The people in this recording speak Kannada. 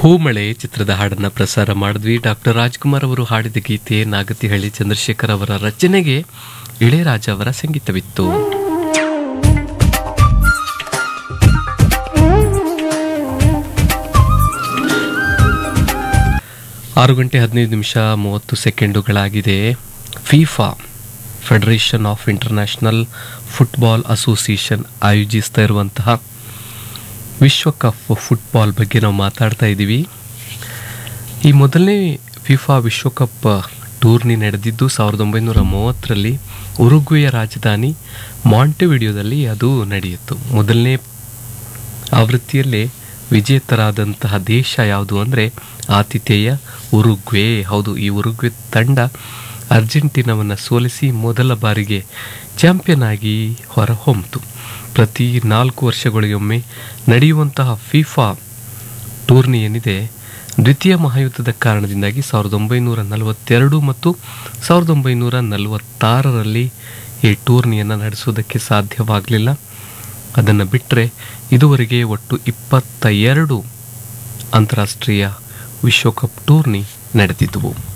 ಹೂಮಳೆ ಚಿತ್ರದ ಹಾಡನ್ನ ಪ್ರಸಾರ ಮಾಡಿದ್ವಿ ಡಾಕ್ಟರ್ ರಾಜ್ಕುಮಾರ್ ಅವರು ಹಾಡಿದ ಗೀತೆ ನಾಗತಿಹಳ್ಳಿ ಚಂದ್ರಶೇಖರ್ ಅವರ ರಚನೆಗೆ ಇಳೆಯರಾಜ ಅವರ ಸಂಗೀತವಿತ್ತು ಆರು ಗಂಟೆ ಹದಿನೈದು ನಿಮಿಷ ಮೂವತ್ತು ಸೆಕೆಂಡುಗಳಾಗಿದೆ FIFA federation of international football association ಆಯೋಜಿಸ್ತಾ ಇರುವಂತಹ ವಿಶ್ವಕಪ್ ಫುಟ್ಬಾಲ್ ಬಗ್ಗೆ ನಾವು ಮಾತಾಡ್ತಾ ಇದ್ದೀವಿ ಈ ಮೊದಲನೇ ಫಿಫಾ ವಿಶ್ವಕಪ್ ಟೂರ್ನಿ ನಡೆದಿದ್ದು ಸಾವಿರದ ಒಂಬೈನೂರ ಮೂವತ್ತರಲ್ಲಿ ಉರುಗ್ವೆಯ ರಾಜಧಾನಿ ಮಾಂಟೆವಿಡಿಯೋದಲ್ಲಿ ಅದು ನಡೆಯಿತು ಮೊದಲನೇ ಆವೃತ್ತಿಯಲ್ಲೇ ವಿಜೇತರಾದಂತಹ ದೇಶ ಯಾವುದು ಅಂದರೆ ಆತಿಥೇಯ ಉರುಗ್ವೆ ಹೌದು ಈ ಉರುಗ್ವೆ ತಂಡ ಅರ್ಜೆಂಟೀನಾವನ್ನು ಸೋಲಿಸಿ ಮೊದಲ ಬಾರಿಗೆ ಚಾಂಪಿಯನ್ ಆಗಿ ಹೊರಹೊಮ್ಮಿತು ಪ್ರತಿ ನಾಲ್ಕು ವರ್ಷಗಳಿಗೊಮ್ಮೆ ನಡೆಯುವಂತಹ ಫಿಫಾ ಟೂರ್ನಿ ಏನಿದೆ ದ್ವಿತೀಯ ಮಹಾಯುದ್ಧದ ಕಾರಣದಿಂದಾಗಿ ಸಾವಿರದ ಒಂಬೈನೂರ ನಲವತ್ತೆರಡು ಮತ್ತು ಸಾವಿರದ ಒಂಬೈನೂರ ನಲವತ್ತಾರರಲ್ಲಿ ಈ ಟೂರ್ನಿಯನ್ನು ನಡೆಸುವುದಕ್ಕೆ ಸಾಧ್ಯವಾಗಲಿಲ್ಲ ಅದನ್ನು ಬಿಟ್ಟರೆ ಇದುವರೆಗೆ ಒಟ್ಟು ಇಪ್ಪತ್ತ ಎರಡು ಅಂತಾರಾಷ್ಟ್ರೀಯ ವಿಶ್ವಕಪ್ ಟೂರ್ನಿ ನಡೆದಿದ್ದವು